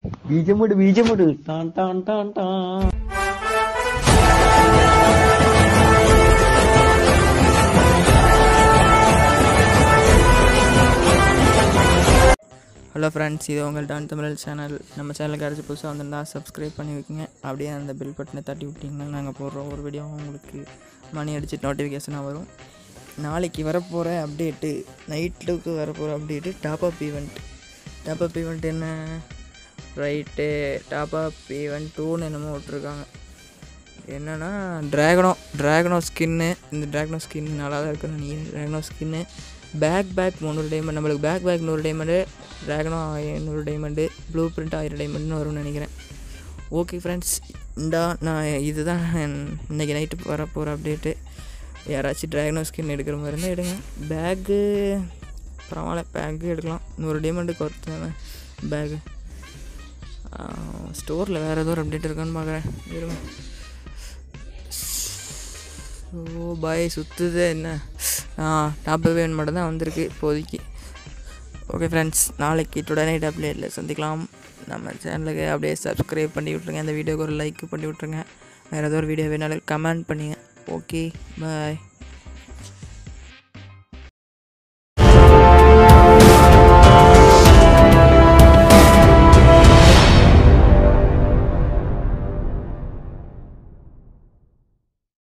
ബീജമിട് ബീജമിട് ടാൻ ടാൻ ടാൻ ടാൻ ஹலோ ஃப்ரெண்ட்ஸ் இது உங்கள் டான் தமிழ் சேனல் நம்ம சேனலுக்கு அடிச்சு புதுசாக வந்திருந்தா சப்ஸ்கிரைப் பண்ணி வைக்கங்க அப்படியே அந்த பெல் பட்டனை தட்டி விட்டிங்கன்னா நாங்கள் போடுற ஒரு வீடியோ உங்களுக்கு மணி அடிச்சு நோட்டிஃபிகேஷனாக வரும் நாளைக்கு வரப்போகிற அப்டேட்டு நைட்டுக்கு வரப்போகிற update top up event top up event என்ன ரைட்டு டாப் அப் ஈவெண்ட் டூன்னு என்னமோ விட்ருக்காங்க என்னென்னா ட்ராகனோ ட்ராகனோ ஸ்கின்னு இந்த ட்ராகனோ ஸ்கின் நல்லா தான் இருக்குன்னு நினைக்கிறேன் ட்ராகனோ ஸ்கின்னு பேக் பேக் முந்நூறு டைமண்ட் நம்மளுக்கு பேக் பேக் நூறு டைமண்டு ட்ராகனோ ஐநூறு டைமண்டு ப்ளூ பிரிண்ட் ஆயிரம் டைமண்ட்னு வரும்னு நினைக்கிறேன் ஓகே ஃப்ரெண்ட்ஸ் இந்தா நான் இதுதான் இன்றைக்கி நைட்டு வர போகிற அப்டேட்டு யாராச்சும் ட்ராகனோ ஸ்கின் எடுக்கிற மாதிரி இருந்தால் எடுங்க பேக்கு பரவாயில்ல பேக்கு எடுக்கலாம் நூறு டைமண்டுக்கு ஒருத்தர் தானே பேகு ஸ்டோரில் வேறு ஏதோ ஒரு அப்டேட் இருக்கான்னு பார்க்குறேன் இருங்க ஓ பாய் சுற்றுது என்ன ஆ டாப் வேன் மட்டும் தான் வந்திருக்கு இப்போதைக்கு ஓகே ஃப்ரெண்ட்ஸ் நாளைக்கு டுடே நைட் அப்டேட்டில் சந்திக்கலாம் நம்ம சேனலுக்கு அப்படியே சப்ஸ்கிரைப் பண்ணி விட்ருங்க இந்த வீடியோக்கு ஒரு லைக் பண்ணி விட்ருங்க வேறு ஏதோ ஒரு வீடியோ வேணாலும் கமெண்ட் பண்ணுங்க ஓகே பாய்